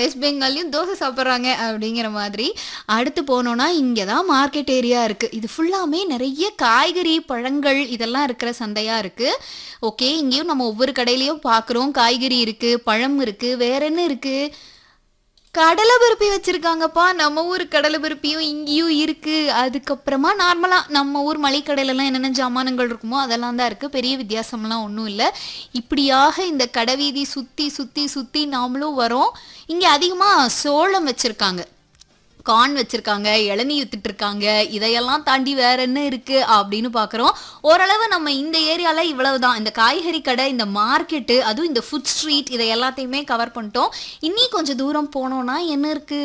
west பெங்கால்லையும் dosa சாப்பிட்றாங்க அப்படிங்கிற மாதிரி அடுத்து போனோம்னா இங்கே தான் மார்க்கெட் ஏரியா இருக்குது இது ஃபுல்லாமே நிறைய காய்கறி பழங்கள் இதெல்லாம் இருக்கிற சந்தையாக இருக்குது ஓகே இங்கேயும் நம்ம ஒவ்வொரு கடையிலையும் பார்க்குறோம் காய்கறி இருக்குது பழம் இருக்குது வேற என்ன இருக்குது கடலை பருப்பி வச்சிருக்காங்கப்பா நம்ம ஊர் கடலை பருப்பியும் இங்கேயும் இருக்கு அதுக்கப்புறமா நார்மலா நம்ம ஊர் மளிகடையிலலாம் என்னென்ன ஜாமானங்கள் இருக்குமோ அதெல்லாம் தான் இருக்கு பெரிய வித்தியாசம்லாம் ஒன்றும் இல்லை இப்படியாக இந்த கடைவீதி சுத்தி சுத்தி சுத்தி நாமளும் வரோம் இங்க அதிகமா சோளம் வச்சிருக்காங்க கார்ன் வச்சிருக்காங்க இளநீ வித்துட்டு இருக்காங்க இதையெல்லாம் தாண்டி வேற என்ன இருக்கு அப்படின்னு பாக்குறோம் ஓரளவு நம்ம இந்த ஏரியால இவ்வளவுதான் இந்த காய்கறி கடை இந்த மார்க்கெட்டு அதுவும் இந்த ஃபுட் ஸ்ட்ரீட் இதை எல்லாத்தையுமே கவர் பண்ணிட்டோம் இன்னி கொஞ்சம் தூரம் போனோம்னா என்ன இருக்கு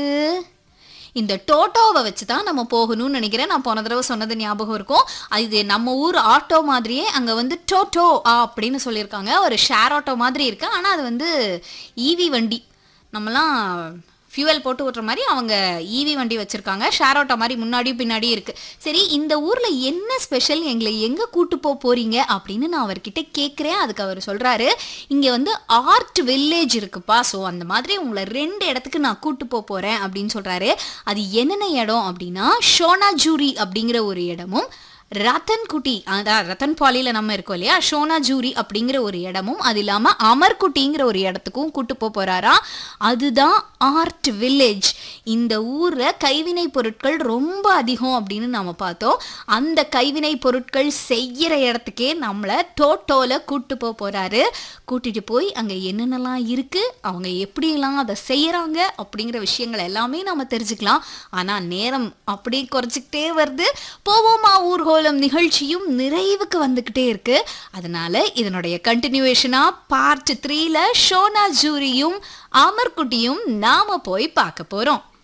இந்த டோட்டோவை வச்சு தான் நம்ம போகணும்னு நினைக்கிறேன் நான் போன தடவை சொன்னது ஞாபகம் இருக்கும் இது நம்ம ஊர் ஆட்டோ மாதிரியே அங்கே வந்து டோட்டோ அப்படின்னு சொல்லியிருக்காங்க ஒரு ஷேர் ஆட்டோ மாதிரி இருக்கு ஆனால் அது வந்து ஈவி வண்டி நம்மலாம் ஃபியூவல் போட்டு ஓட்டுற மாதிரி அவங்க ஈவி வண்டி வச்சுருக்காங்க ஷேர் ஆட்டோ மாதிரி முன்னாடியும் பின்னாடியும் இருக்குது சரி இந்த ஊரில் என்ன ஸ்பெஷல் எங்களை எங்கே கூட்டு போக போகிறீங்க அப்படின்னு நான் அவர்கிட்ட கேட்குறேன் அதுக்கு அவர் சொல்கிறாரு இங்கே வந்து ஆர்ட் வில்லேஜ் இருக்குப்பா ஸோ அந்த மாதிரி உங்களை ரெண்டு இடத்துக்கு நான் கூட்டு போக போகிறேன் அப்படின்னு சொல்கிறாரு அது என்னென்ன இடம் அப்படின்னா ஷோனாஜூரி அப்படிங்கிற ஒரு இடமும் ரத்தன் குட்டி அதான் ரத்தன் பாலியில் நம்ம இருக்கோம் இல்லையா ஷோனா ஜூரி அப்படிங்கிற ஒரு இடமும் அது இல்லாமல் அமர்குட்டிங்கிற ஒரு இடத்துக்கும் கூட்டு போக போகிறாரா அதுதான் ஆர்ட் வில்லேஜ் இந்த ஊரில் கைவினை பொருட்கள் ரொம்ப அதிகம் அப்படின்னு நம்ம பார்த்தோம் அந்த கைவினை பொருட்கள் செய்கிற இடத்துக்கே நம்மளை டோட்டோவில் கூட்டு போக போகிறாரு கூட்டிகிட்டு போய் அங்கே என்னென்னலாம் இருக்குது அவங்க எப்படியெல்லாம் அதை செய்கிறாங்க அப்படிங்கிற விஷயங்கள் எல்லாமே நம்ம தெரிஞ்சுக்கலாம் ஆனால் நேரம் அப்படியே குறைச்சிக்கிட்டே வருது போவோமா ஊர்கோ கோலம் நிகழ்ச்சியும் நிறைவுக்கு வந்துக்கிட்டே இருக்கு அதனால இதனுடைய கண்டினியூவேஷனா பார்ட் த்ரீல ஷோனா ஜூரியும் அமர்குட்டியும் நாம போய் பார்க்க போறோம்